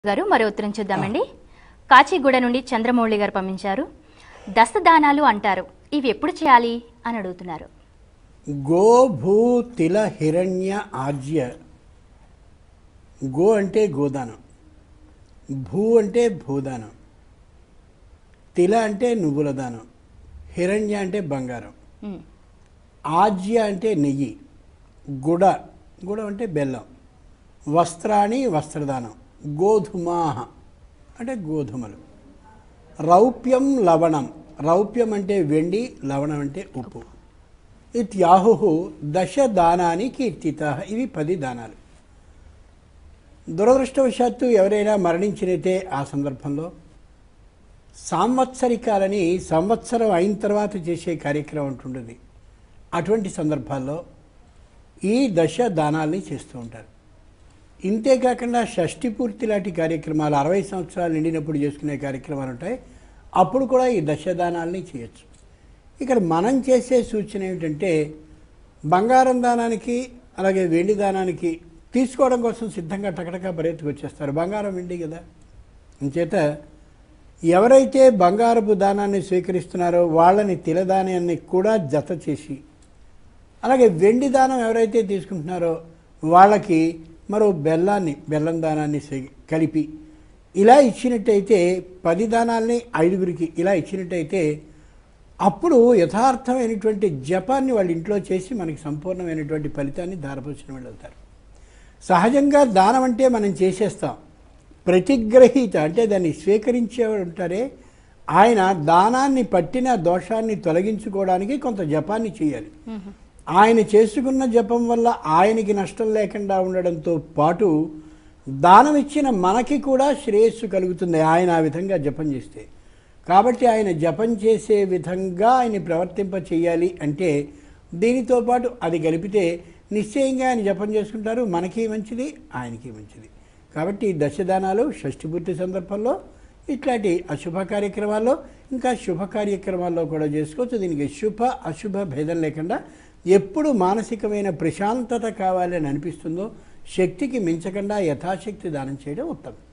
గారు మరో ఉత్తరం చూద్దామండి కాచిగూడ నుండి చంద్రమౌళి గారు పంపించారు దస్తదానాలు అంటారు ఇవి ఎప్పుడు చేయాలి అని అడుగుతున్నారు గో భూ తిల హిరణ్య ఆజ్య గో అంటే గోదానం భూ అంటే భూదానం తిల అంటే నువ్వుల దానం హిరణ్య అంటే బంగారం ఉమ్, ఆజ్య అంటే నెయ్యి గుడ గుడ అంటే బెల్లం వస్త్రాణి వస్త్రదానం గోధుమాహ అంటే గోధుమలు రౌప్యం లవణం రౌప్యం అంటే వెండి లవణం అంటే ఉప్పు ఇత్యాహు దశ దానాని కీర్తిత ఇవి పది దానాలు దురదృష్టవశాత్తు ఎవరైనా మరణించినైతే ఆ సందర్భంలో సాంవత్సరికాలని సంవత్సరం అయిన తర్వాత చేసే కార్యక్రమం ఉంటుంటుంది అటువంటి సందర్భాల్లో ఈ దశ దానాల్ని చేస్తూ ఉంటారు ఇంతే కాకుండా షష్ఠి పూర్తి లాంటి కార్యక్రమాలు అరవై సంవత్సరాలు నిండినప్పుడు చేసుకునే కార్యక్రమాలు ఉంటాయి అప్పుడు కూడా ఈ దశదానాల్ని చేయొచ్చు ఇక్కడ మనం చేసే సూచన ఏమిటంటే బంగారం దానానికి అలాగే వెండి దానానికి తీసుకోవడం కోసం సిద్ధంగా టకటకా పరిగెత్తుకు వచ్చేస్తారు బంగారం వెండి కదా అంచేత ఎవరైతే బంగారపు దానాన్ని స్వీకరిస్తున్నారో వాళ్ళని తిలదానాన్ని కూడా జత చేసి అలాగే వెండి దానం ఎవరైతే తీసుకుంటున్నారో వాళ్ళకి మరో బెల్లాన్ని బెల్లం దానాన్ని స్వీ- కలిపి ఇలా ఇచ్చినట్టయితే పది దానాల్ని ఐదుగురికి ఇలా ఇచ్చినట్టయితే అప్పుడు యథార్థమైనటువంటి జపాన్ని వాళ్ళ ఇంట్లో చేసి మనకి సంపూర్ణమైనటువంటి ఫలితాన్ని దారపోసిన వాళ్ళు అవుతారు సహజంగా దానం అంటే మనం చేసేస్తాం ప్రతిగ్రహీత అంటే దాన్ని స్వీకరించేవాడు ఉంటారే ఆయన దానాన్ని పట్టిన దోషాన్ని తొలగించుకోవడానికి కొంత జపాన్ని చేయాలి ఆయన చేసుకున్న జపం వల్ల ఆయనకి నష్టం లేకుండా ఉండడంతో పాటు దానం ఇచ్చిన మనకి కూడా శ్రేయస్సు కలుగుతుంది ఆయన ఆ విధంగా జపం చేస్తే కాబట్టి ఆయన జపం చేసే విధంగా ఆయన ప్రవర్తింప చేయాలి అంటే దీనితో పాటు అది కలిపితే నిశ్చయంగా ఆయన జపం చేసుకుంటారు మనకి మంచిది ఆయనకి మంచిది కాబట్టి ఈ దశదానాలు షష్ఠిపూర్తి సందర్భంలో ఇట్లాంటి అశుభ కార్యక్రమాల్లో ఇంకా శుభ కార్యక్రమాల్లో కూడా చేసుకోవచ్చు దీనికి శుభ అశుభ భేదం లేకుండా ఎప్పుడు మానసికమైన ప్రశాంతత కావాలని అనిపిస్తుందో శక్తికి మించకుండా యథాశక్తి దానం చేయడం ఉత్తమం